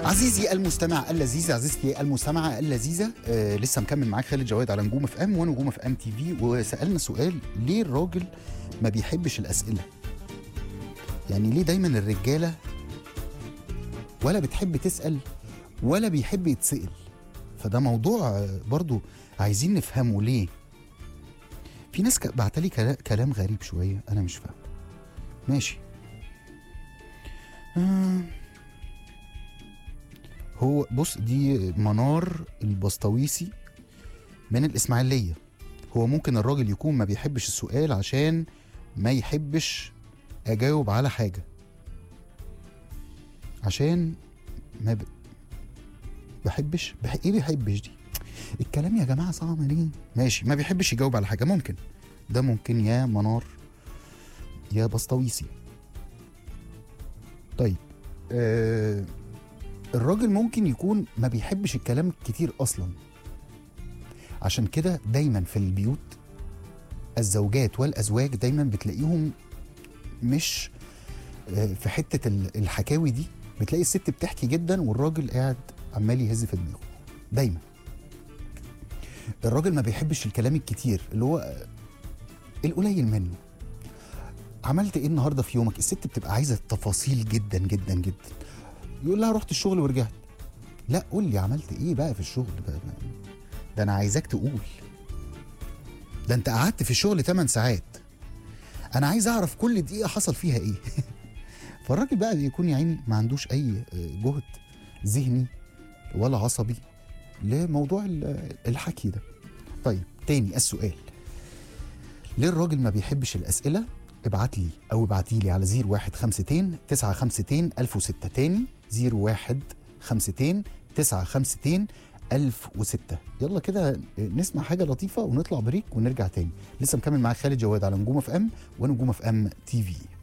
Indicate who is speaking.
Speaker 1: عزيزي المستمع اللذيذ عزيزتي المستمعة اللذيذة آه لسه مكمل معاك خالد جواد على نجوم اف ام ونجوم اف ام تي في وسألنا سؤال ليه الراجل ما بيحبش الأسئلة؟ يعني ليه دايما الرجالة ولا بتحب تسأل ولا بيحب يتسأل؟ فده موضوع آه، برضو عايزين نفهمه ليه؟ في ناس ك- بعتلي كلا- كلام غريب شوية أنا مش فاهم ماشي آه هو بص دي منار البسطويسي من الإسماعيلية هو ممكن الراجل يكون ما بيحبش السؤال عشان ما يحبش أجاوب على حاجة عشان ما ب... بحبش بح... ايه بيحبش دي الكلام يا جماعة صعب ليه ماشي ما بيحبش يجاوب على حاجة ممكن ده ممكن يا منار يا بسطويسي طيب آه الراجل ممكن يكون ما بيحبش الكلام كتير اصلا عشان كده دايما في البيوت الزوجات والازواج دايما بتلاقيهم مش آه، في حته ال- الحكاوي دي بتلاقي الست بتحكي جدا والراجل قاعد عمال يهز في دماغه دايما الراجل ما بيحبش الكلام الكتير اللي هو آه، القليل منه عملت ايه النهارده في يومك الست بتبقى عايزه التفاصيل جدا جدا جدا يقول لها رحت الشغل ورجعت لا قول لي عملت ايه بقى في الشغل بقى ده انا عايزاك تقول ده انت قعدت في الشغل 8 ساعات انا عايز اعرف كل دقيقه حصل فيها ايه فالراجل بقى بيكون يا عيني ما عندوش اي جهد ذهني ولا عصبي لموضوع ال- الحكي ده طيب تاني السؤال ليه الراجل ما بيحبش الاسئله ابعت لي او ابعتي لي على 0152 952 1006 تاني 0152 952 1006 يلا كده نسمع حاجه لطيفه ونطلع بريك ونرجع تاني لسه مكمل معاك خالد جواد على نجوم اف ام ونجوم اف ام تي في